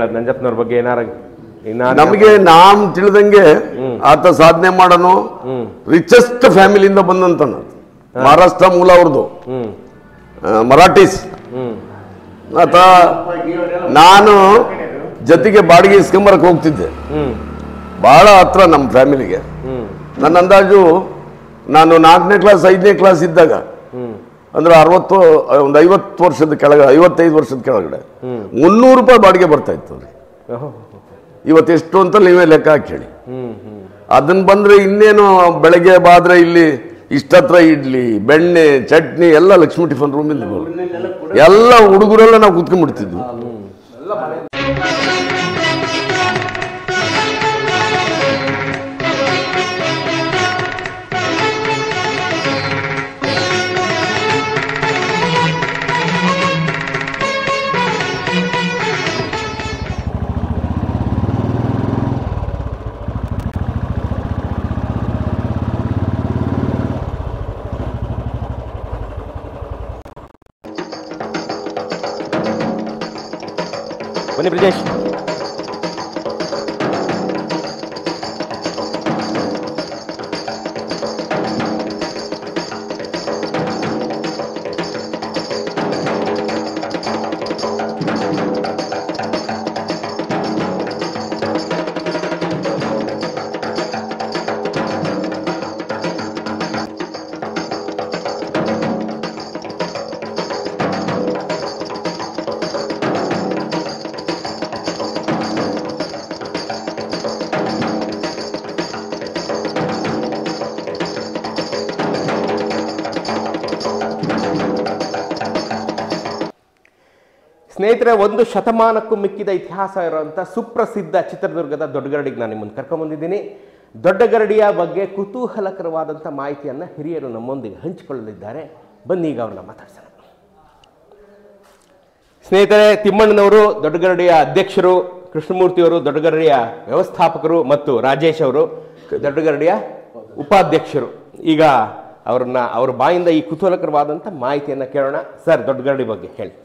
ಹೇಳೋದು ನಂಜಪ್ಪನವ್ರ ಬಗ್ಗೆ ಏನಾರ ಇನ್ನ ನಮಗೆ ನಾನ್ ತಿಳಿದಂಗೆ ಆತ ಸಾಧನೆ ಮಾಡೋನು ರಿಚೆಸ್ಟ್ ಫ್ಯಾಮಿಲಿಯಿಂದ ಬಂದಂತ ಮಹಾರಾಷ್ಟ್ರ ಮೂಲ ಅವ್ರದ್ದು ಹ್ಮ್ ಮರಾಠೀಸ್ ಹ್ಮ್ ಆತ ನಾನು ಜೊತೆಗೆ ಬಾಡಿಗೆ ಇಸ್ಕೊಂಬರಕ್ಕೆ ಹೋಗ್ತಿದ್ದೆ ಹ್ಮ್ ಬಹಳ ಹತ್ರ ನಮ್ಮ ಫ್ಯಾಮಿಲಿಗೆ ಹ್ಮ್ ನನ್ನ ಅಂದಾಜು ನಾನು ನಾಲ್ಕನೇ ಕ್ಲಾಸ್ ಐದನೇ ಕ್ಲಾಸ್ ಇದ್ದಾಗ ಹ್ಮ್ ಅಂದ್ರೆ ಅರವತ್ತು ಒಂದು ಐವತ್ತು ವರ್ಷದ ಕೆಳಗಡೆ ಐವತ್ತೈದು ವರ್ಷದ ಕೆಳಗಡೆ ಮುನ್ನೂರು ರೂಪಾಯಿ ಬಾಡಿಗೆ ಬರ್ತಾ ಇತ್ತು ಅವ್ರಿಗೆ ಓಹೋ. ಇವತ್ತು ಎಷ್ಟು ಅಂತ ನೀವೇ ಲೆಕ್ಕ ಹಾಕಿ ಹೇಳಿ ಹ್ಮ್ ಹ್ಮ್ ಅದನ್ನ ಬಂದ್ರೆ ಇನ್ನೇನು ಬೆಳಗ್ಗೆ ಬಾದ್ರೆ ಇಲ್ಲಿ ಇಷ್ಟತ್ರ ಇಡ್ಲಿ ಬೆಣ್ಣೆ ಚಟ್ನಿ ಎಲ್ಲ ಲಕ್ಷ್ಮೀ ಟಿಫನ್ ರೂಮಿಂದ ಬರೋದು ಎಲ್ಲ ಹುಡುಗರೆಲ್ಲ ನಾವು ಕುತ್ಕೊಂಡ್ಬಿಡ್ತಿದ್ವಿ ಬನ್ನಿ ಬ್ರಿಜೇಶ್ ಸ್ನೇಹಿತರೆ ಒಂದು ಶತಮಾನಕ್ಕೂ ಮಿಕ್ಕಿದ ಇತಿಹಾಸ ಇರುವಂಥ ಸುಪ್ರಸಿದ್ಧ ಚಿತ್ರದುರ್ಗದ ದೊಡ್ಡಗರಡಿಗೆ ನಾನು ನಿಮ್ಮನ್ನು ಕರ್ಕೊಂಬಂದಿದ್ದೀನಿ ದೊಡ್ಡಗರಡಿಯ ಬಗ್ಗೆ ಕುತೂಹಲಕರವಾದಂಥ ಮಾಹಿತಿಯನ್ನು ಹಿರಿಯರು ನಮ್ಮೊಂದಿಗೆ ಹಂಚಿಕೊಳ್ಳಲಿದ್ದಾರೆ ಬನ್ನಿ ಈಗ ಅವ್ರನ್ನ ಮಾತಾಡ್ಸೋಣ ಸ್ನೇಹಿತರೆ ತಿಮ್ಮಣ್ಣನವರು ದೊಡ್ಡಗರಡಿಯ ಅಧ್ಯಕ್ಷರು ಕೃಷ್ಣಮೂರ್ತಿಯವರು ದೊಡ್ಡಗರಡಿಯ ವ್ಯವಸ್ಥಾಪಕರು ಮತ್ತು ರಾಜೇಶ್ ಅವರು ದೊಡ್ಡಗರಡಿಯ ಉಪಾಧ್ಯಕ್ಷರು ಈಗ ಅವ್ರನ್ನ ಅವ್ರ ಬಾಯಿಂದ ಈ ಕುತೂಹಲಕರವಾದಂಥ ಮಾಹಿತಿಯನ್ನು ಕೇಳೋಣ ಸರ್ ದೊಡ್ಡಗರಡಿ ಬಗ್ಗೆ ಹೇಳಿ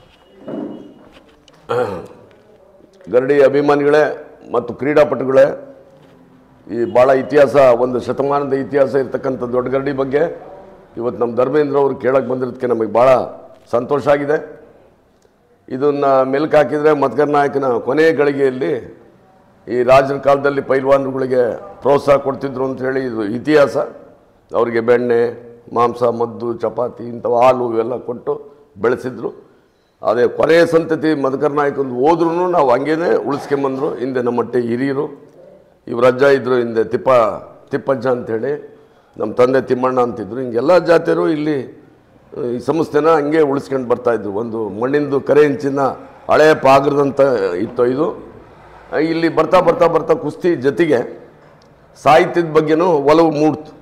ಗರಡಿ ಅಭಿಮಾನಿಗಳೇ ಮತ್ತು ಕ್ರೀಡಾಪಟುಗಳೇ ಈ ಭಾಳ ಇತಿಹಾಸ ಒಂದು ಶತಮಾನದ ಇತಿಹಾಸ ಇರ್ತಕ್ಕಂಥ ದೊಡ್ಡ ಗರಡಿ ಬಗ್ಗೆ ಇವತ್ತು ನಮ್ಮ ಧರ್ಮೇಂದ್ರ ಅವರು ಕೇಳಕ್ಕೆ ಬಂದಿರೋದಕ್ಕೆ ನಮಗೆ ಭಾಳ ಸಂತೋಷ ಆಗಿದೆ ಇದನ್ನು ಮೆಲ್ಕು ಹಾಕಿದರೆ ಮದ್ಗರ್ ನಾಯಕನ ಕೊನೆಯ ಗಳಿಗೆಯಲ್ಲಿ ಈ ರಾಜರ ಕಾಲದಲ್ಲಿ ಪೈಲ್ವಾನರುಗಳಿಗೆ ಪ್ರೋತ್ಸಾಹ ಕೊಡ್ತಿದ್ರು ಅಂತ ಹೇಳಿ ಇದು ಇತಿಹಾಸ ಅವರಿಗೆ ಬೆಣ್ಣೆ ಮಾಂಸ ಮದ್ದು ಚಪಾತಿ ಇಂಥವು ಹಾಲು ಇವೆಲ್ಲ ಕೊಟ್ಟು ಬೆಳೆಸಿದ್ರು ಅದೇ ಕೊನೆಯ ಸಂತತಿ ಮಧುಕರ್ ನಾಯಕಂದು ಹೋದ್ರೂ ನಾವು ಹಂಗೇನೆ ಉಳಿಸ್ಕೊಂಬಂದ್ರು ಹಿಂದೆ ನಮ್ಮಟ್ಟೆ ಹಿರಿಯರು ಇವ್ರ ಅಜ್ಜ ಇದ್ದರು ಹಿಂದೆ ತಿಪ್ಪ ತಿಪ್ಪಜ್ಜ ಅಂತೇಳಿ ನಮ್ಮ ತಂದೆ ತಿಮ್ಮಣ್ಣ ಅಂತಿದ್ರು ಹಿಂಗೆಲ್ಲ ಜಾತಿಯರು ಇಲ್ಲಿ ಈ ಸಂಸ್ಥೆನ ಹಂಗೆ ಉಳಿಸ್ಕೊಂಡು ಬರ್ತಾಯಿದ್ರು ಒಂದು ಮಣ್ಣಿಂದು ಕರೆ ಹೆಂಚಿನ ಹಳೆ ಪಾಗ್ರದಂತ ಇತ್ತು ಇದು ಇಲ್ಲಿ ಬರ್ತಾ ಬರ್ತಾ ಬರ್ತಾ ಕುಸ್ತಿ ಜೊತೆಗೆ ಸಾಹಿತ್ಯದ ಬಗ್ಗೆನೂ ಒಲವು ಮೂಡ್ತು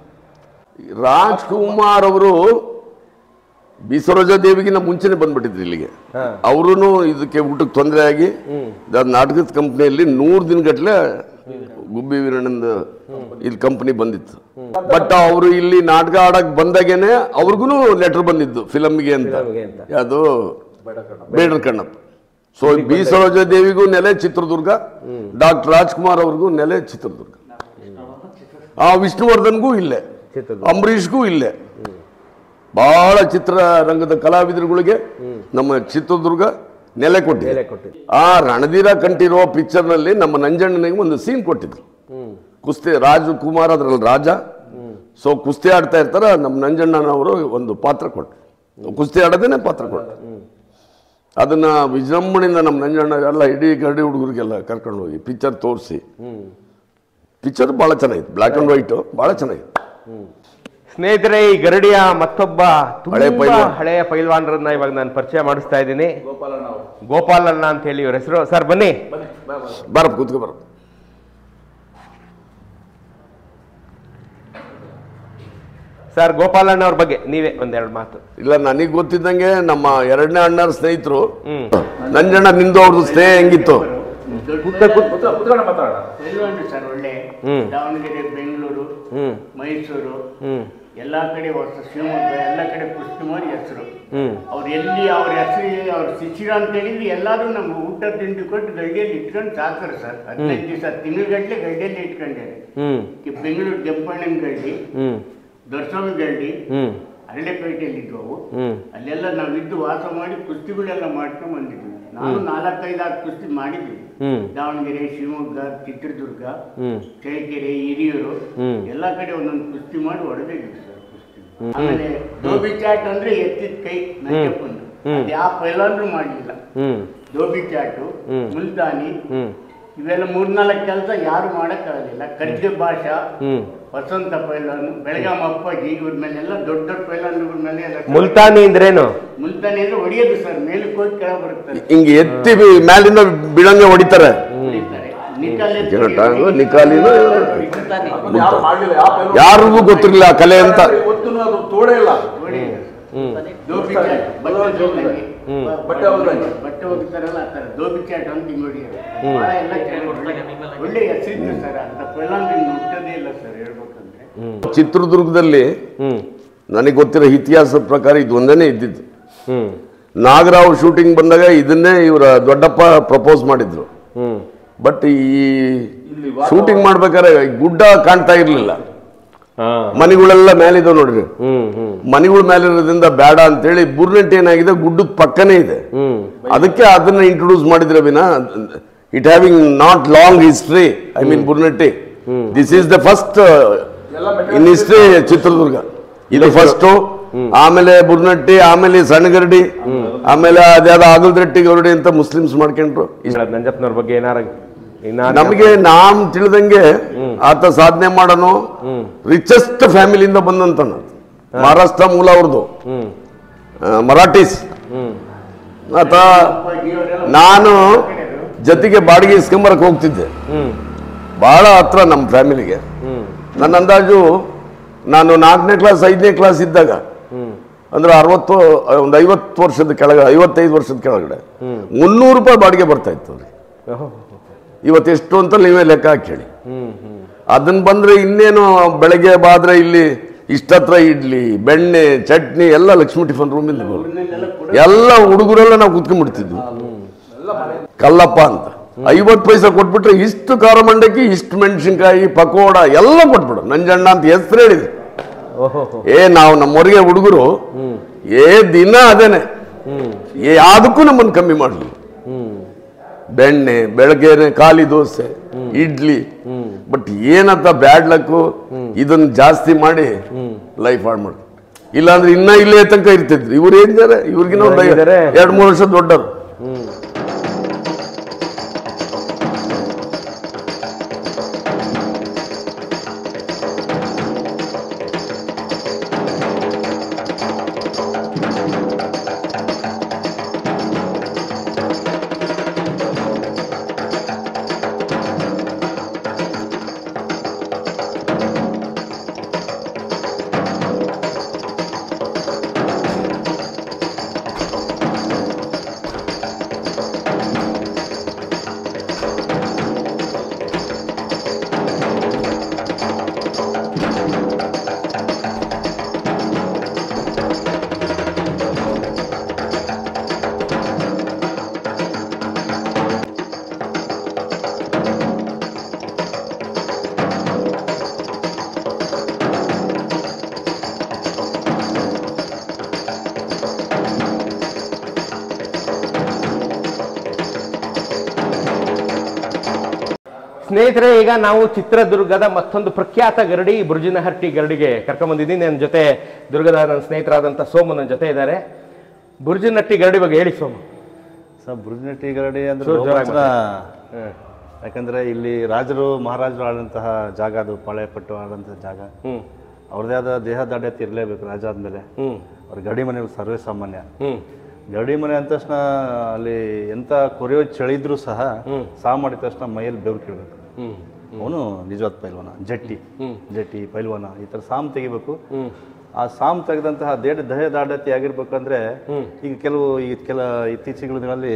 ರಾಜ್ಕುಮಾರ್ ಅವರು ಬೀಸರೋಜ ದೇವಿಗಿನ ಮುಂಚೆನೆ ಬಂದ್ಬಿಟ್ಟಿದ್ರು ಇಲ್ಲಿಗೆ ಅವರು ಇದಕ್ಕೆ ಊಟಕ್ಕೆ ತೊಂದರೆ ಆಗಿ ಅದು ನಾಟಕದ ಕಂಪ್ನಿಯಲ್ಲಿ ನೂರು ದಿನಗಟ್ಲೆ ಗುಬ್ಬಿ ವೀರಣ್ಣಂದ ಇಲ್ಲಿ ಕಂಪ್ನಿ ಬಂದಿತ್ತು ಬಟ್ ಅವರು ಇಲ್ಲಿ ನಾಟಕ ಆಡಕ್ ಬಂದಾಗೇನೆ ಅವ್ರಿಗೂ ಲೆಟರ್ ಬಂದಿದ್ದು ಫಿಲಮ್ಗೆ ಅಂತ ಫಿಲಮ್ಗೆ ಅಂತ. ಅದು ಬೇಡರ್ ಕಣ್ಣಪ್ಪ ಸೊ ಬಿ ಸರೋಜ ದೇವಿಗೂ ನೆಲೆ ಚಿತ್ರದುರ್ಗ ಡಾಕ್ಟರ್ ರಾಜ್ಕುಮಾರ್ ಅವ್ರಿಗೂ ನೆಲೆ ಚಿತ್ರದುರ್ಗ ಆ ವಿಷ್ಣುವರ್ಧನ್ಗೂ ಇಲ್ಲೇ ಚಿತ್ರದುರ್ಗ. ಅಂಬರೀಷ್ಗೂ ಇಲ್ಲೇ ಬಹಳ ಚಿತ್ರರಂಗದ ಕಲಾವಿದರುಗಳಿಗೆ ನಮ್ಮ ಚಿತ್ರದುರ್ಗ ನೆಲೆ ಕೊಟ್ಟಿದೆ ಬೆಲೆ ಕೊಟ್ಟಿದ್ದು ಆ ರಣಧೀರ ಕಂಠಿರೋ ಪಿಕ್ಚರ್ನಲ್ಲಿ ನಮ್ಮ ನಂಜಣ್ಣನಿಗೆ ಒಂದು ಸೀನ್ ಕೊಟ್ಟಿದ್ರು ಹ್ಮ್ ಕುಸ್ತಿ ರಾಜಕುಮಾರ್ ಅದ್ರಲ್ಲಿ ರಾಜ ಸೊ ಕುಸ್ತಿ ಆಡ್ತಾ ಇರ್ತಾರ ನಮ್ಮ ನಂಜಣ್ಣನವರು ಒಂದು ಪಾತ್ರ ಕೊಟ್ಟರು ಕುಸ್ತಿ ಆಡೋದೇನೆ ಪಾತ್ರ ಕೊಟ್ಟರು ಅದನ್ನ ವಿಜೃಂಭಣೆಯಿಂದ ನಮ್ಮ ನಂಜಣ್ಣ ಎಲ್ಲ ಇಡೀ ಗರಡಿ ಹುಡುಗರಿಗೆಲ್ಲ ಕರ್ಕೊಂಡು ಹೋಗಿ ಪಿಕ್ಚರ್ ತೋರಿಸಿ ಪಿಕ್ಚರ್ ಭಾಳ ಚೆನ್ನಾಗಿತ್ತು ಬ್ಲ್ಯಾಕ್ ಆ್ಯಂಡ್ ವೈಟು ಭಾಳ ಚೆನ್ನಾಗಿತ್ತು ಸ್ನೇಹಿತರೆ ಈ ಗರಡಿಯ ಮತ್ತೊಬ್ಬ ಹಳೆ ತುಂಬಾ ಪೈಲ್ವಾನ್. ಹಳೆಯ ಪೈಲ್ವಾನರನ್ನ ಇವಾಗ ನಾನು ಪರಿಚಯ ಮಾಡಿಸ್ತಾ ಇದ್ದೀನಿ ಗೋಪಾಲಣ್ಣ ಅಂತ ಹೇಳಿ ಇವ್ರ ಹೆಸರು ಸರ್ ಬನ್ನಿ ಬರಪ್ಪ ಕೂತ್ಕೊ ಬರಪ್ಪ ಸರ್ ಗೋಪಾಲಣ್ಣ ಅವ್ರ ಬಗ್ಗೆ ನೀವೇ ಒಂದೆರಡು ಮಾತು ಇಲ್ಲ ನನಗೆ ಗೊತ್ತಿದ್ದಂಗೆ ನಮ್ಮ ಎರಡನೇ ಅಣ್ಣರ ಸ್ನೇಹಿತರು ಹ್ಮ್ ನಂಜಣ್ಣ ನಿಂದು ಅವ್ರದ್ದು ಸ್ನೇಹ ಹೆಂಗಿತ್ತು ಪೈಲ್ವಾನ್ರು ಸರ್ ಒಳ್ಳೆ ಹ್ಮ್. ದಾವಣಗೆರೆ ಬೆಂಗಳೂರು ಹ್ಮ್ ಮೈಸೂರು ಹ್ಮ್ ಎಲ್ಲ ಕಡೆ ಹೊಸ ಶಿವಮೊಗ್ಗ ಎಲ್ಲ ಕಡೆ ಕುಸ್ತಿ ಮಾಡಿ ಹೆಸರು ಹ್ಮ್ ಅವ್ರು ಎಲ್ಲಿ ಅವ್ರ ಹೆಸರು ಅವ್ರ ಶಿಶಿರ ಅಂತ ಹೇಳಿದ್ರೆ ಎಲ್ಲಾದ್ರೂ ನಮ್ಗೆ ಊಟ ತಿಂಡಿ ಕೊಟ್ಟು ಗಡ್ಡಿಯಲ್ಲಿ ಇಟ್ಕೊಂಡು ಸಾಕ್ತಾರೆ ಸರ್ ಹದಿನೈದು ದಿವಸ ತಿಂಗಳಗಟ್ಲೆ ಗಡ್ಡಿಯಲ್ಲಿ ಇಟ್ಕೊಂಡೇನೆ ಹ್ಮ್ ಈ ಬೆಂಗಳೂರು ಕೆಂಪಣ್ಣನ ಗಡ್ಡಿ ಹ್ಮ್ ದೊರಸ್ವಾಮಿ ಗಡ್ಡಿ ಹ್ಮ್ ಹಳ್ಳಿಪೇಟೆಯಲ್ಲಿ ಇದ್ವು ಹ್ಮ್ ಅಲ್ಲೆಲ್ಲ ನಾವಿದ್ದು ವಾಸ ಮಾಡಿ ಕುಸ್ತಿಗಳೆಲ್ಲ ಮಾಡ್ಕೊಂಡು ಬಂದಿದ್ವಿ ನಾನು ನಾಲ್ಕೈದು ಆರು ಕುಸ್ತಿ ಮಾಡಿದ್ವಿ ಹ್ಮ್ ದಾವಣಗೆರೆ ಶಿವಮೊಗ್ಗ ಚಿತ್ರದುರ್ಗ ಹ್ಮ್ ಚಳ್ಳಕೆರೆ ಹಿರಿಯೂರು ಹ್ಮ್. ಎಲ್ಲ ಕಡೆ ಒಂದೊಂದು ಕುಸ್ತಿ ಮಾಡಿ ಹೊಡೆದಿದ್ವಿ ಸರ್ ಕುಸ್ತಿ ಆಮೇಲೆ ಧೋಬಿ ಚಾಟ್ ಅಂದ್ರೆ ಎತ್ತಿದ ಕೈ ನಂಜಪ್ಪಂದು ಅದು ಯಾವ ಪೈಲಾನ್ರು ಮಾಡಲಿಲ್ಲ ಹ್ಮ್ ಧೋಬಿ ಚಾಟು ಹ್ಮ್. ಮುಲ್ತಾನಿ ಹ್ಮ್ ಇವೆಲ್ಲ ಮೂರ್ನಾಲ್ಕು ಕೆಲಸ ಯಾರು ಮಾಡೋಕ್ಕಾಗಲಿಲ್ಲ ಕರ್ಗೆ ಭಾಷಾ ಹ್ಮ್ ವಸಂತ ಪೈಲಾನ್ ಬೆಳಗಾಂ ಅಪ್ಪಾಜಿ ಇವ್ರ ಮೇಲೆಲ್ಲ ದೊಡ್ಡ ದೊಡ್ಡ ಪೈಲಾನ್ಗಳ ಮೇಲೆ ಎಲ್ಲ ಮುಲ್ತಾನಿ ಅಂದ್ರೇನು ಮುಲ್ತಾನಿ ಅಂದ್ರೆ ಹೊಡಿಯೋದು ಸರ್ ಮೇಲಕ್ಕೆ ಹೋಗಿ ಕೆಳ ಬರುತ್ತಾರೆ ಹಿಂಗೆ ಎತ್ತಿ ಬಿ- ಮ್ಯಾಲಿಂದ ಬೀಳಂಗೆ ಹೊಡಿತಾರೆ ಹೊಡಿತಾರೆ ನಿಕಾಲ್ ಎತ್ತಿ ಕೆರಟಾಂಗು, ಹೊಡಿಯೋದು. ನಿಕಾಲಿನ ಹೊಡಿತಾರೆ. ಯಾರು ಮಾಡ್ಲಿಲ್ಲ ಯಾವ ಪೈಲವಾನ ಯಾರಿಗೂ ಗೊತ್ತಿರಲಿಲ್ಲ ಆ ಕಲೆ ಅಂತ ಇವತ್ತೂ ಅದು ತೋಡೇ ಇಲ್ಲ ಹೊಡಿಯೋದು. ಹ್ಮ್ ದೋಬಿ ಚಾಟ್ ಬಟ್ಟೆ ಒಗ್ದಂಗೆ. ಹ್ಮ್. ಬ- ಬಟ್ಟೆ ಒಗ್ದಂಗೆ. ಬಟ್ಟೆ ಒಗ್ತಾರಲ್ಲ ಆ ಥರ ದೋಬಿ ಚಾಟ್ ಅಂತ ಹಿಂಗ್ ಹೊಡಿಯೋದು ಭಾಳ ಎಲ್ಲ ಚೆನ್ನಾಗಿ ಒಳ್ಳೆ- ಒಳ್ಳೆ ಹೆಸರಿತ್ತು ಸರ್ ಅಂತ ಪೈಲಾಂಗ್ ಹುಟ್ಟೋದೇ ಇಲ್ಲ ಸರ್ ಹೇಳ್ಬೇಕಂದ್ರೆ ಚಿತ್ರದುರ್ಗದಲ್ಲಿ ಹ್ಮ್ ನನಗೆ ಗೊತ್ತಿರೋ ಇತಿಹಾಸದ ಪ್ರಕಾರ ಇದು ಒಂದೇನೆ ಇದ್ದಿದ್ದು ಹ್ಮ್ ನಾಗರಾವ್ ಶೂಟಿಂಗ್ ಬಂದಾಗ ಇದನ್ನೇ ಇವರ ದೊಡ್ಡಪ್ಪ ಪ್ರಪೋಸ್ ಮಾಡಿದ್ರು ಹ್ಮ್ ಬಟ್ ಈ ಶೂಟಿಂಗ್ ಮಾಡ್ಬೇಕಾದ್ರೆ ಗುಡ್ಡ ಕಾಣ್ತಾ ಇರ್ಲಿಲ್ಲ ಹಾ ಮನೆಗಳೆಲ್ಲ ಮೇಲಿದಾವೆ ನೋಡ್ರಿ ಹ್ಮ್ ಹ್ಮ್ ಮನೆಗಳ ಮೇಲಿರೋದ್ರಿಂದ ಬೇಡ ಅಂತೇಳಿ ಬುರ್ನೆಟ್ ಏನಾಗಿದೆ ಗುಡ್ಡದ ಪಕ್ಕನೇ ಇದೆ ಹ್ಮ್ ಅದಕ್ಕೆ ಅದನ್ನ ಇಂಟ್ರೊಡ್ಯೂಸ್ ಮಾಡಿದ್ರೆ when it having not long history I mean ಬುರ್ನೆಟ್ಟಿ this is the first in history Chitradurga ಇದು ಫಸ್ಟ್ ಆಮೇಲೆ ಬುರ್ನಟ್ಟಿ ಆಮೇಲೆ ಸಣ್ಣಗರಡಿ ಆಮೇಲೆ ಅದ್ಯಾವ್ದು ಆಗಲ್ದಟ್ಟಿ ಗರುಡಿ ಅಂತ ಮುಸ್ಲಿಮ್ಸ್ ಮಾಡ್ಕೊಂಡ್ರು ಹೇಳೋದ್ ನಂಜಪ್ಪನವ್ರ ಬಗ್ಗೆ ಏನಾರ ಇನ್ನಾರ ನಮಗೆ ನಾಮ್ ತಿಳಿದಂಗೆ ಆತ ಸಾಧನೆ ಮಾಡೋನು ರಿಚೆಸ್ಟ್ ಫ್ಯಾಮಿಲಿಯಿಂದ ಬಂದಂತ ಮಹಾರಾಷ್ಟ್ರ ಮೂಲ ಅವ್ರದ್ದು ಹ್ಮ್ ಮರಾಠೀಸ್ ಹ್ಮ್ ಆತ ಅಪ್ಪಾಜಿ ಅವರೆಲ್ಲ ನಾನು ಜೊತೆಗೆ ಬಾಡಿಗೆ ಇಸ್ಕೊಂಬರಕ್ಕೆ ಹೋಗ್ತಿದ್ದೆ ಹ್ಮ್ ಬಹಳ ಹತ್ರ ನಮ್ಮ ಫ್ಯಾಮಿಲಿಗೆ ಹ್ಮ್ ನನ್ನ ಅಂದಾಜು ನಾನು ನಾಲ್ಕನೇ ಕ್ಲಾಸ್ ಐದನೇ ಕ್ಲಾಸ್ ಇದ್ದಾಗ ಹ್ಮ್ ಅಂದ್ರೆ ಅರವತ್ತು ಒಂದು ಐವತ್ತು ವರ್ಷದ ಕೆಳಗೆ ಐವತ್ತೈದು ವರ್ಷದ ಕೆಳಗಡೆ ಮುನ್ನೂರು ರೂಪಾಯಿ ಬಾಡಿಗೆ ಬರ್ತಾ ಇತ್ತು ಅವ್ರಿಗೆ ಓಹೋ. ಇವತ್ತು ಎಷ್ಟು ಅಂತ ನೀವೇ ಲೆಕ್ಕ ಹಾಕಿ ಹೇಳಿ ಹ್ಮ್ ಹ್ಮ್ ಅದನ್ನ ಬಂದ್ರೆ ಇನ್ನೇನು ಬೆಳಗ್ಗೆ ಬಾದ್ರೆ ಇಲ್ಲಿ ಇಷ್ಟತ್ರ ಇಡ್ಲಿ ಬೆಣ್ಣೆ ಚಟ್ನಿ ಎಲ್ಲ ಲಕ್ಷ್ಮೀ ಟಿಫನ್ ರೂಮಿಂದ ಬರೋದು ಎಲ್ಲ ಹುಡುಗರೆಲ್ಲ ನಾವು ಕುತ್ಕೊಂಡ್ಬಿಡ್ತಿದ್ವಿ ಕಲ್ಲಪ್ಪ ಅಂತ ಐವತ್ತು ಪೈಸೆ ಕೊಟ್ಬಿಟ್ರೆ ಇಷ್ಟು ಖಾರ ಮಂಡಕ್ಕಿ ಇಷ್ಟು ಮೆಣಸಿನ್ಕಾಯಿ ಪಕೋಡ ಎಲ್ಲ ಕೊಟ್ಬಿಡು ನಂಜಣ್ಣ ಅಂತ ಹೆಸರು ಹೇಳಿದ್ರು ಓಹೋ ಏ ನಾವು ನಮ್ಮವರಿಗೆ ಹುಡುಗರು ಏ ದಿನ ಅದೇನೆ ಹ್ಮ್ ಏ ಯಾವುದಕ್ಕೂ ನಮ್ಮನ್ನು ಕಮ್ಮಿ ಮಾಡಲಿ ಹ್ಮ್ ಬೆಣ್ಣೆ ಬೆಳಗ್ಗೆನೆ ಖಾಲಿ ದೋಸೆ ಇಡ್ಲಿ ಬಟ್ ಏನಂತ ಬ್ಯಾಡ್ ಲಕ್ಕು ಇದನ್ನ ಜಾಸ್ತಿ ಮಾಡಿ ಲೈಫ್ ಹಾಳು ಮಾಡಿ ಇಲ್ಲಾಂದ್ರೆ ಇನ್ನ ಇಲ್ಲೇ ತನಕ ಇರ್ತಿದ್ರು ಇವ್ರು ಏನಿದ್ದಾರೆ ಇವ್ರಿಗಿನ ಒಂದು ಇವ್ರಿದ್ದಾರೆ. ಎರಡು ಮೂರು ವರ್ಷ ದೊಡ್ಡರು ಹ್ಮ್ ಸ್ನೇಹಿತರೆ ಈಗ ನಾವು ಚಿತ್ರದುರ್ಗದ ಮತ್ತೊಂದು ಪ್ರಖ್ಯಾತ ಗರಡಿ ಬುರ್ಜಿನಹಟ್ಟಿ ಗರಡಿಗೆ ಕರ್ಕೊಂಬಂದಿದ್ದೀನಿ ನನ್ನ ಜೊತೆ ದುರ್ಗದ ನನ್ನ ಸ್ನೇಹಿತರಾದಂಥ ಸೋಮು ನನ್ನ ಜೊತೆ ಇದ್ದಾರೆ ಬುರ್ಜಿನಹಟ್ಟಿ ಗರಡಿ ಬಗ್ಗೆ ಹೇಳಿ ಸೋಮು ಸರ್ ಬುರ್ಜಿನಟ್ಟಿ ಗರಡಿ ಅಂದ್ರೆ ಚೂರು ಜೋರಾಗಿ ರೋಮಾಂಚನ. ಯಾಕಂದ್ರೆ ಇಲ್ಲಿ ರಾಜರು ಮಹಾರಾಜರು ಆಳಂತಹ ಜಾಗ ಅದು ಪಾಳೆಯಪಟ್ಟು ಆಳಂತಹ ಜಾಗ ಹ್ಮ್ ಅವ್ರದೇ ಆದ ದೇಹ ದಾಢ್ಯತೆ ಇರಲೇಬೇಕು ರಾಜ ಆದ್ಮೇಲೆ ಹ್ಮ್ ಅವ್ರ ಗಡಿ ಮನೆಗಳು ಸರ್ವೇ ಸಾಮಾನ್ಯ ಹ್ಮ್ ಗಡಿ ಮನೆ ಅಂದ ತಕ್ಷಣ ಅಲ್ಲಿ ಎಂತ ಕೊರೆಯೋ ಚಳಿದ್ರು ಸಹ ಸಾ ಮಾಡಿದ ತಕ್ಷಣ ಮೈಯಲ್ಲಿ ಬೆವರು ಕೀಳ್ಬೇಕು ಹ್ಮ್ ಅವನು ನಿಜವಾದ ಪೈಲ್ವಾನ ಜಟ್ಟಿ ಜಟ್ಟಿ ಪೈಲ್ವಾನ ಈ ಥರ ಸಾಮ್ ತೆಗಿಬೇಕು ಆ ಸಾಮ್ ತೆಗೆದಂತಹ ದೇಹ ದೇಹ ದಾಢ್ಯತೆ ಆಗಿರ್ಬೇಕಂದ್ರೆ ಈಗ ಕೆಲವು ಈ ಕೆಲ ಇತ್ತೀಚಿನ ದಿನಗಳಲ್ಲಿ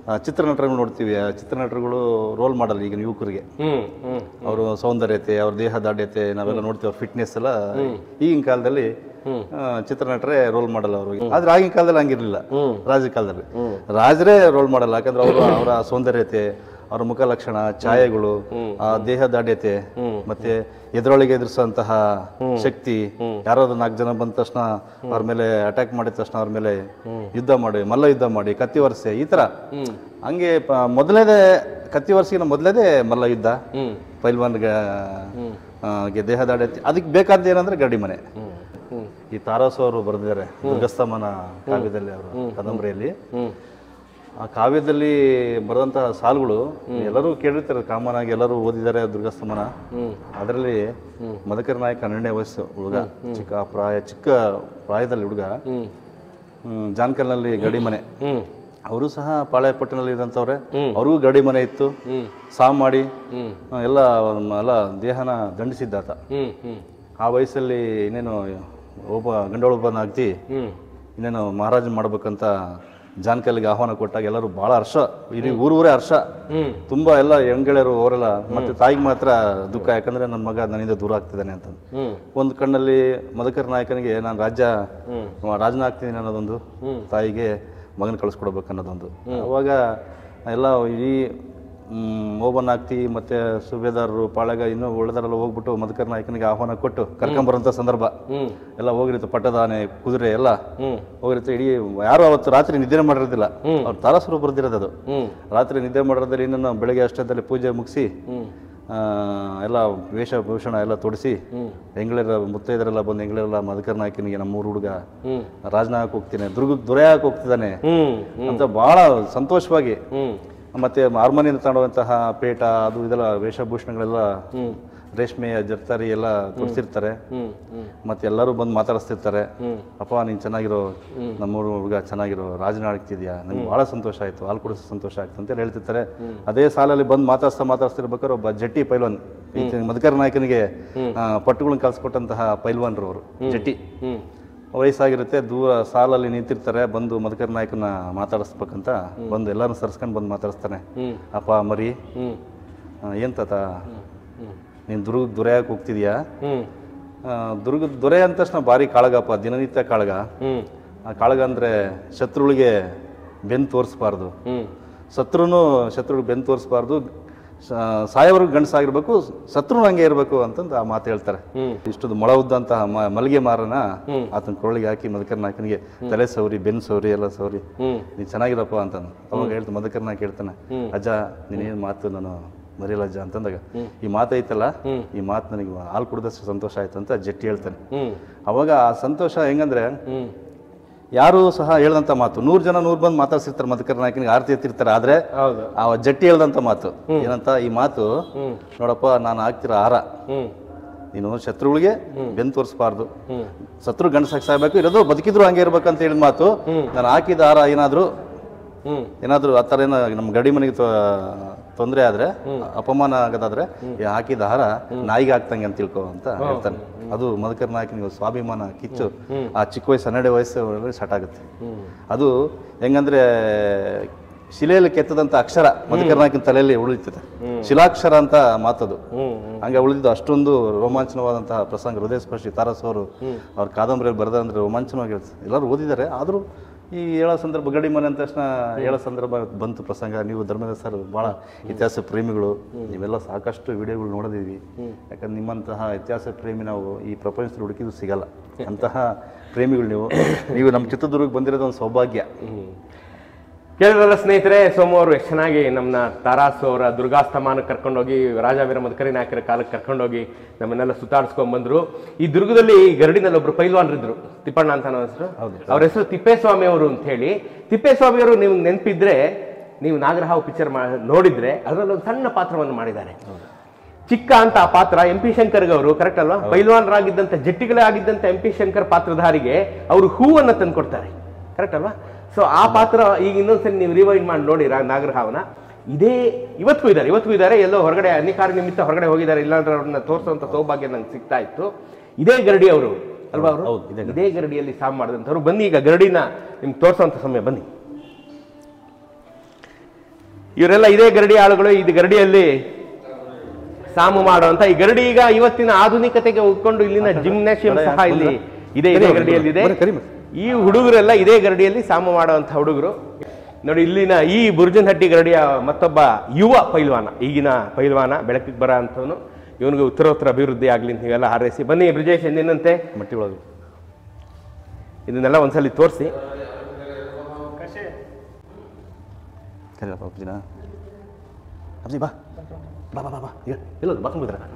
ಆ, ಚಿತ್ರನಟರುಗಳು ನೋಡ್ತೀವಿ ಆ ಚಿತ್ರನಟರುಗಳು ರೋಲ್ ಮಾಡಲ್ ಈಗಿನ ಯುವಕರಿಗೆ ಹ್ಮ್ ಹ್ಮ್ ಅವರು ಸೌಂದರ್ಯತೆ ಅವ್ರ ದೇಹ ದಾಢ್ಯತೆ ನಾವೆಲ್ಲ ನೋಡ್ತೀವಿ ಅವ್ರ ಫಿಟ್ನೆಸ್ ಎಲ್ಲ ಈಗಿನ ಕಾಲದಲ್ಲಿ ಆ, ಚಿತ್ರನಟರೇ ರೋಲ್ ಮಾಡಲ್ ಅವರು ಆದ್ರೆ ಆಗಿನ ಕಾಲದಲ್ಲಿ ಹಂಗಿರ್ಲಿಲ್ಲ ರಾಜ ಕಾಲದಲ್ಲಿ ರಾಜರೇ ರೋಲ್ ಮಾಡಲ್ಲ ಯಾಕಂದ್ರೆ ಅವರು ಅವರ ಸೌಂದರ್ಯತೆ ಅವರ ಮುಖ ಲಕ್ಷಣ ಛಾಯೆಗಳು ಆ ದೇಹ ದಾಢ್ಯತೆ ಮತ್ತೆ ಎದುರೊಳಗೆ ಎದುರಿಸುವಂತಹ ಶಕ್ತಿ ಯಾರಾದ್ರೂ ನಾಲ್ಕು ಜನ ಬಂದ ತಕ್ಷಣ ಅವ್ರ ಮೇಲೆ ಅಟ್ಯಾಕ್ ಮಾಡಿದ ತಕ್ಷಣ ಅವ್ರ ಮೇಲೆ ಯುದ್ಧ ಮಾಡಿ ಮಲ್ಲ ಯುದ್ಧ ಮಾಡಿ ಕತ್ತಿ ವರ್ಷೆ ಈ ತರ ಹಂಗೆ ಪ- ಮೊದಲೇದೇ ಕತ್ತಿ ವರ್ಷಿನ ಮೊದಲೇದೇ ಮಲ್ಲ ಯುದ್ಧ ಪೈಲ್ವಾನ್ಗೆ ಆ, ಗೆ ದೇಹ ದಾಢ್ಯತೆ ಅದಕ್ಕೆ ಬೇಕಾದ ಏನಂದ್ರೆ ಗಡಿ ಮನೆ ಈ ತಾರಾಸು ಅವರು ಬರೆದಿದ್ದಾರೆ ದುರ್ಗಸ್ತಮನ ಕಾವ್ಯದಲ್ಲಿ ಅವರು ಕಾದಂಬರಿಯಲ್ಲಿ ಆ ಕಾವ್ಯದಲ್ಲಿ ಬರೆದಂತಹ ಸಾಲುಗಳು ಎಲ್ಲರೂ ಕೇಳಿರ್ತಾರೆ ಕಾಮನ್ ಆಗಿ ಎಲ್ಲರೂ ಓದಿದ್ದಾರೆ ದುರ್ಗಸ್ತಮನ ಅದರಲ್ಲಿ ಮದಕರ ನಾಯಕ ಹನ್ನೆರಡನೇ ವಯಸ್ಸು ಹುಡುಗ ಚಿಕ್ಕ ಪ್ರಾಯ ಚಿಕ್ಕ ಪ್ರಾಯದಲ್ಲಿ ಹುಡುಗ ಹ್ಮ್, ಜಾನ್ಕಲ್ನಲ್ಲಿ ಗಡಿ ಮನೆ ಅವರು ಸಹ ಪಾಳ್ಯಪಟ್ಟಿನಲ್ಲಿ ಇದ್ದಂಥವ್ರೆ ಅವ್ರಿಗೂ ಗಡಿ ಮನೆ ಇತ್ತು ಸಾವು ಮಾಡಿ ಆ, ಎಲ್ಲ ಎಲ್ಲ ದೇಹನ ದಂಡಿಸಿದ್ದಾತ ಹ್ಮ್ ಹ್ಮ್ ಆ ವಯಸ್ಸಲ್ಲಿ ಇನ್ನೇನು ಒಬ್ಬ ಗಂಡೊಳೊಬ್ಬನ ಅಗ್ದಿ ಇನ್ನೇನು ಮಹಾರಾಜ ಮಾಡ್ಬೇಕಂತ ಜಾನ್ಕಲ್ಗೆ ಆಹ್ವಾನ ಕೊಟ್ಟಾಗ ಎಲ್ಲರೂ ಬಹಳ ಹರ್ಷ ಇಡೀ ಊರೂರೇ ಹರ್ಷ ತುಂಬಾ ಎಲ್ಲ ಹೆಣ್ಗೆಳೆಯರು ಅವರೆಲ್ಲ ಮತ್ತೆ ತಾಯಿಗೆ ಮಾತ್ರ ದುಃಖ ಯಾಕಂದ್ರೆ ನನ್ನ ಮಗ ನನ್ನಿಂದ ದೂರ ಆಗ್ತಿದ್ದಾನೆ ಅಂತ ಒಂದು ಕಣ್ಣಲ್ಲಿ ಮದಕರ ನಾಯಕನಿಗೆ ನಾನು ರಾಜ್ಯ ರಾಜನ ಆಗ್ತಿದ್ದೀನಿ ಅನ್ನೋದೊಂದು ತಾಯಿಗೆ ಮಗನ ಕಳಿಸ್ಕೊಡ್ಬೇಕು ಅನ್ನೋದೊಂದು ಅವಾಗ ಎಲ್ಲ ಇಡೀ ಓಬನ್ ಆಗ್ತಿ ಮತ್ತೆ ಸುಬೇದಾರರು ಪಾಳಗ ಇನ್ನೂ ಉಳಿದಾರೆಲ್ಲ ಹೋಗ್ಬಿಟ್ಟು ಮದಕರ ನಾಯಕನಿಗೆ ಆಹ್ವಾನ ಕೊಟ್ಟು ಕರ್ಕೊಂಬರೋಂಥ ಸಂದರ್ಭ ಎಲ್ಲ ಹೋಗಿರುತ್ತೆ ಪಟ್ಟದ ಆನೆ ಕುದುರೆ ಎಲ್ಲ ಹೋಗಿರುತ್ತೆ ಇಡೀ ಯಾರು ಅವತ್ತು ರಾತ್ರಿ ನಿದ್ದೆ ಮಾಡಿರೋದಿಲ್ಲ ಅವ್ರು ತಾರಸರು ಬರ್ದಿರೋದು ಅದು ರಾತ್ರಿ ನಿದ್ದೆ ಮಾಡಿರೋದ್ರಲ್ಲಿ ಇನ್ನೂ ಬೆಳಗ್ಗೆ ಅಷ್ಟೊತ್ತಲ್ಲಿ ಪೂಜೆ ಮುಗಿಸಿ ಎಲ್ಲ ವೇಷಭೂಷಣ ಎಲ್ಲ ತೊಡಿಸಿ ಹೆಂಗಳರ ಮುತ್ತೈದರೆಲ್ಲ ಬಂದು ಹೆಂಗಳೆಲ್ಲ ಮದಕರ ನಾಯಕನಿಗೆ ನಮ್ಮೂರು ಹುಡುಗ ರಾಜನ ಹಾಕಿ ಹೋಗ್ತೀನಿ ದುರ್ಗಕ್ಕೆ ದೊರೆ ಹಾಕಿ ಹೋಗ್ತಿದ್ದಾನೆ ಅಂತ ಬಹಳ ಸಂತೋಷವಾಗಿ ಮತ್ತೆ ಅರಮನೆಯಿಂದ ತಗೊಳ್ಳುವಂತಹ ಪೇಟ ಅದು ಇದೆಲ್ಲ ವೇಷಭೂಷಣಗಳೆಲ್ಲ ರೇಷ್ಮೆಯ ಜರ್ತಾರಿ ಎಲ್ಲ ಕೊಡ್ಸಿರ್ತಾರೆ ಮತ್ತೆ ಎಲ್ಲರೂ ಬಂದು ಮಾತಾಡಿಸ್ತಿರ್ತಾರೆ ಅಪ್ಪ ನೀನ್ ಚೆನ್ನಾಗಿರೋ ನಮ್ಮೂರು ಹುಡುಗ ಚೆನ್ನಾಗಿರೋ ರಾಜನ ಆಡ್ತಿದ್ಯಾ ನಂಗೆ ಬಹಳ ಸಂತೋಷ ಆಯ್ತು ಹಾಲು ಕುಡಿಸೋ ಸಂತೋಷ ಆಯ್ತು ಅಂತ ಹೇಳ್ತಿರ್ತಾರೆ ಅದೇ ಸಾಲಲ್ಲಿ ಬಂದು ಮಾತಾಡ್ಸ್ತಾ ಮಾತಾಡ್ತಿರ್ಬೇಕಾದ್ರೆ ಒಬ್ಬ ಜಟ್ಟಿ ಪೈಲ್ವಾನ್ ಈ ಮದಕರ ನಾಯಕನಿಗೆ ಪಟ್ಟುಗಳನ್ನ ಕಲ್ಸ್ಕೊಟ್ಟಂತಹ ಪೈಲ್ವಾನ್ರು ಅವರು ಜಟ್ಟಿ ವಯಸ್ಸಾಗಿರುತ್ತೆ ದೂರ ಸಾಲಲ್ಲಿ ನಿಂತಿರ್ತಾರೆ ಬಂದು ಮದಕರ ನಾಯಕನ ಮಾತಾಡಿಸ್ಬೇಕಂತ ಬಂದು ಎಲ್ಲರೂ ಸರ್ಸ್ಕೊಂಡು ಬಂದು ಮಾತಾಡಿಸ್ತಾನೆ ಅಪ್ಪ ಮರಿ ಆ, ಏನ್ ತಾತ ನೀನು ದುರ್ಗ ದೊರೆಯಕ್ಕೆ ಹೋಗ್ತಿದ್ಯಾ ಆ, ದುರ್ಗದ ದೊರೆ ಅಂದ ತಕ್ಷಣ ಭಾರಿ ಕಾಳಗಪ್ಪ ದಿನನಿತ್ಯ ಕಾಳಗ ಆ ಕಾಳಗ ಅಂದ್ರೆ ಶತ್ರುಗಳಿಗೆ ಬೆನ್ನು ತೋರಿಸ್ಬಾರ್ದು ಶತ್ರುನು ಶತ್ರುಗಳಿಗೆ ಬೆನ್ನು ತೋರಿಸ್ಬಾರ್ದು ಸಾಯೋವರೆಗೂ ಗಂಡಸಾಗಿರ್ಬೇಕು ಶತ್ರು ಹಂಗೆ ಇರಬೇಕು ಅಂತಂದು ಆ ಮಾತು ಹೇಳ್ತಾರೆ ಇಷ್ಟೊಂದು ಮೊಳ ಉದ್ದಂತಹ ಮ- ಮಲ್ಲಿಗೆ ಮಾರನ ಆತನ ಕೊರಳಿಗೆ ಹಾಕಿ ಮದಕರ್ ನಾಯಕನಿಗೆ ತಲೆ ಸೌರಿ ಬೆನ್ನು ಸೌರಿ ಎಲ್ಲ ಸೌರಿ ನೀನ್ ಚೆನ್ನಾಗಿರಪ್ಪ ಅಂತಂದು ಅವಾಗ ಹೇಳ್ತಾನೆ ಮದಕರ್ ನಾಯಕ ಹೇಳ್ತಾನೆ ಅಜ್ಜ ನೀನೇನು ಮಾತು ನಾನು ಮರಿಯಲ್ಲ ಅಜ್ಜ ಅಂತಂದಾಗ ಈ ಮಾತು ಐತಲ್ಲ ಈ ಮಾತು ನನಗೆ ಹಾಲು ಕುಡಿದಷ್ಟು ಸಂತೋಷ ಆಯ್ತು ಅಂತ ಜಟ್ಟಿ ಹೇಳ್ತಾನೆ ಅವಾಗ ಆ ಸಂತೋಷ ಹೆಂಗಂದ್ರೆ ಯಾರು ಸಹ ಹೇಳ್ದಂತ ಮಾತು ನೂರ್ ಜನ ನೂರ್ ಬಂದು ಮಾತಾಡ್ಸಿರ್ತಾರೆ ಮದಕರ ನಾಯಕನಿಗೆ ಆರತಿ ಎತ್ತಿರ್ತಾರೆ ಆದ್ರೆ ಹೌದು ಆ ಜಟ್ಟಿ ಹೇಳ್ದಂತ ಮಾತು ಏನಂತ ಈ ಮಾತು ನೋಡಪ್ಪ ನಾನು ಆಗ್ತಿರೋ ಆಹಾರ ನೀನು ಶತ್ರುಗಳಿಗೆ ಬೆನ್ ತೋರಿಸ್ಬಾರ್ದು ಶತ್ರು ಗಂಡಸಾಗಿ ಸಾಯ್ಬೇಕು ಇರೋದು ಬದುಕಿದ್ರು ಹಂಗೆ ಇರ್ಬೇಕಂತ ಹೇಳಿದ ಮಾತು ನಾನು ಹಾಕಿದ ಆಹಾರ ಏನಾದ್ರು ಏನಾದ್ರು ಆ ಥರ ಏನೋ ನಮ್ಮ ಗಡಿ ಮನೆಗೆ ತೊಂದರೆ ಆದ್ರೆ ಅಪಮಾನ ಆಗೋದಾದ್ರೆ ಈ ಹಾಕಿದ ಆಹಾರ ನಾಯಿಗೆ ಹಾಕ್ತಂಗೆ ಅಂತ ತಿಳ್ಕೊ ಅಂತ ಹೇಳ್ತಾನೆ ಅದು ಮದಕರ್ ನಾಯಕನಿಗೆ ಸ್ವಾಭಿಮಾನ ಕಿಚ್ಚು ಆ ಚಿಕ್ಕ ವಯಸ್ಸು ಹನ್ನೆರಡು ವಯಸ್ಸು ಸ್ಟಾರ್ಟ್ ಆಗುತ್ತೆ ಅದು ಹೆಂಗಂದ್ರೆ ಶಿಲೆಯಲ್ಲಿ ಕೆತ್ತದಂತ ಅಕ್ಷರ ಮದಕರ್ ನಾಯಕನ ತಲೆಯಲ್ಲಿ ಉಳಿತದೆ ಶಿಲಾಕ್ಷರ ಅಂತ ಮಾತದು ಹಂಗೆ ಉಳಿದಿದ್ದು ಅಷ್ಟೊಂದು ರೋಮಾಂಚನವಾದಂತಹ ಪ್ರಸಂಗ ಹೃದಯ ಸ್ಪರ್ಶಿ ತಾರಸ್ ಅವರು ಅವ್ರ ಕಾದಂಬರಿಯಲ್ಲಿ ಬರೆದ ಅಂದ್ರೆ ರೋಮಾಂಚನವಾಗಿರುತ್ತೆ ಎಲ್ಲರೂ ಓದಿದ್ದಾರೆ ಆದರೂ ಈ ಹೇಳೋ ಸಂದರ್ಭ ಗಡಿ ಮನೆ ಅಂದ ತಕ್ಷಣ ಹೇಳೋ ಸಂದರ್ಭ ಬಂತು ಪ್ರಸಂಗ ನೀವು ಧರ್ಮದ ಸರ್ ಭಾಳ ಇತಿಹಾಸ ಪ್ರೇಮಿಗಳು ನೀವೆಲ್ಲ ಸಾಕಷ್ಟು ವಿಡಿಯೋಗಳು ನೋಡಿದೀವಿ ಯಾಕಂದ್ರೆ ನಿಮ್ಮಂತಹ ಇತಿಹಾಸ ಪ್ರೇಮಿ ನಾವು ಈ ಪ್ರಪಂಚದಲ್ಲಿ ಹುಡುಕಿದ್ರು ಸಿಗಲ್ಲ ಅಂತಹ ಪ್ರೇಮಿಗಳು ನೀವು ನೀವು ನಮ್ಮ ಚಿತ್ರದುರ್ಗಕ್ಕೆ ಬಂದಿರೋದು ಒಂದು ಸೌಭಾಗ್ಯ ಕೇಳಿದ್ರಲ್ಲ ಸ್ನೇಹಿತರೆ ಸೋಮು ಅವರು ಎಷ್ಟು ಚೆನ್ನಾಗಿ ನಮ್ಮನ್ನ ತಾರಾಸು ಅವರ ದುರ್ಗಾಸ್ತಮಾನಕ್ಕೆ ಕರ್ಕೊಂಡೋಗಿ ರಾಜವೀರ ಮದಕರಿ ನಾಯಕರ ಕಾಲಕ್ಕೆ ಕರ್ಕೊಂಡೋಗಿ ನಮ್ಮನ್ನೆಲ್ಲ ಸುತ್ತಾಡಿಸ್ಕೊಂಡ್ ಬಂದ್ರು ಈ ದುರ್ಗದಲ್ಲಿ ಈ ಗರಡಿನಲ್ಲಿ ಒಬ್ರು ಪೈಲ್ವಾನ್ರಿದ್ರು ತಿಪ್ಪಣ್ಣ ಅಂತ ಅನ್ನೋ ಹೆಸರು ಅವ್ರ ಹೆಸರು ತಿಪ್ಪೇಸ್ವಾಮಿ ಅವರು ಅಂತ ಹೇಳಿ ತಿಪ್ಪೇಸ್ವಾಮಿ ಅವರು ನೀವು ನೆನಪಿದ್ರೆ ನೀವು ನಾಗರಹಾವು ಪಿಕ್ಚರ್ ನೋಡಿದ್ರೆ ಅದರಲ್ಲಿ ಒಂದು ಸಣ್ಣ ಪಾತ್ರವನ್ನು ಮಾಡಿದ್ದಾರೆ ಚಿಕ್ಕ ಅಂತ ಆ ಪಾತ್ರ ಎಂ ಪಿ ಶಂಕರ್ ಅವರು ಕರೆಕ್ಟ್ ಅಲ್ವಾ ಪೈಲ್ವಾನರಾಗಿದ್ದಂತ ಜಟ್ಟಿಗಳೇ ಆಗಿದ್ದಂತ ಎಂ ಪಿ ಶಂಕರ್ ಪಾತ್ರಧಾರಿಗೆ ಅವರು ಹೂವನ್ನ ತಂದ್ಕೊಡ್ತಾರೆ ಕರೆಕ್ಟ್ ಅಲ್ವಾ ಸೊ ಆ ಪಾತ್ರ ಈಗ ಇನ್ನೊಂದ್ಸರಿ ನೀವು ರಿವೈಂಡ್ ಮಾಡಿ ನೋಡಿ ರಾ- ನಾಗರಹಾವನ ಇದೇ ಇವತ್ತಿಗೂ ಇದ್ದಾರೆ ಇವತ್ತಿಗೂ ಇದ್ದಾರೆ ಎಲ್ಲೋ ಹೊರಗಡೆ ಅಧಿಕಾರಿ ನಿಮಿತ್ತ ಹೊರಗಡೆ ಹೋಗಿದ್ದಾರೆ ಇಲ್ಲಾಂದ್ರೆ ಅವ್ರನ್ನ ತೋರಿಸುವಂತ ಸೌಭಾಗ್ಯ ನಂಗೆ ಸಿಗ್ತಾ ಇತ್ತು ಇದೇ ಗರಡಿ ಅವರು ಅಲ್ವಾ ಅವರು ಹೌದು, ಇದೇ ಇದೇ ಗರಡಿಯಲ್ಲಿ ಸಾವು ಮಾಡಿದಂಥವ್ರು ಬನ್ನಿ ಈಗ ಗರಡಿನ ನಿಮ್ಗೆ ತೋರಿಸುವಂತ ಸಮಯ ಬನ್ನಿ ಇವರೆಲ್ಲ ಇದೇ ಗರಡಿ ಆಳುಗಳು ಇದು ಗರಡಿಯಲ್ಲಿ ಸಾಮು ಮಾಡುವಂತ ಈ ಗರಡಿ ಈಗ ಇವತ್ತಿನ ಆಧುನಿಕತೆಗೆ ಒಗ್ಕೊಂಡು ಇಲ್ಲಿನ ಜಿಮ್ನಾಶಿಯಂ ಸಹ ಇಲ್ಲಿ ಇದೆ ಇದೇ ಗರಡಿಯಲ್ಲಿ ಇದೆ ಬನ್ನಿ, ಕರಿಮೆ. ಈ ಹುಡುಗರೆಲ್ಲ ಇದೇ ಗರಡಿಯಲ್ಲಿ ಸಾಮು ಮಾಡುವಂತ ಹುಡುಗರು ನೋಡಿ ಇಲ್ಲಿನ ಈ ಬುರ್ಜನಹಟ್ಟಿ ಗರಡಿಯ ಮತ್ತೊಬ್ಬ ಯುವ ಪೈಲ್ವಾನ ಈಗಿನ ಪೈಲ್ವಾನ ಬೆಳಕಿಗೆ ಬರ ಅಂತವನು ಇವನಿಗೆ ಉತ್ತರೋತ್ತರ ಅಭಿವೃದ್ಧಿ ಆಗ್ಲಿ ಅಂತ ನೀವೆಲ್ಲ ಹಾರೈಸಿ ಬನ್ನಿ ಬ್ರಿಜೇಶ್ ಎಂದಿನಂತೆ ಮಟ್ಟಿ ಒಳಗೆ ಇದನ್ನೆಲ್ಲ ಒಂದ್ಸಲಿ ತೋರಿಸಿ ಕರಿಯಪ್ಪ ಅಪ್ಪಾಜಿನ ಅಪ್ಪಾಜಿ ಬಾ ಬಾ ಬಾ ಬಾ ಬಾ ಈಗ ಎಲ್ಲೋದು ಬಾತ್ರೂಮ್ ಇದ್ರೆ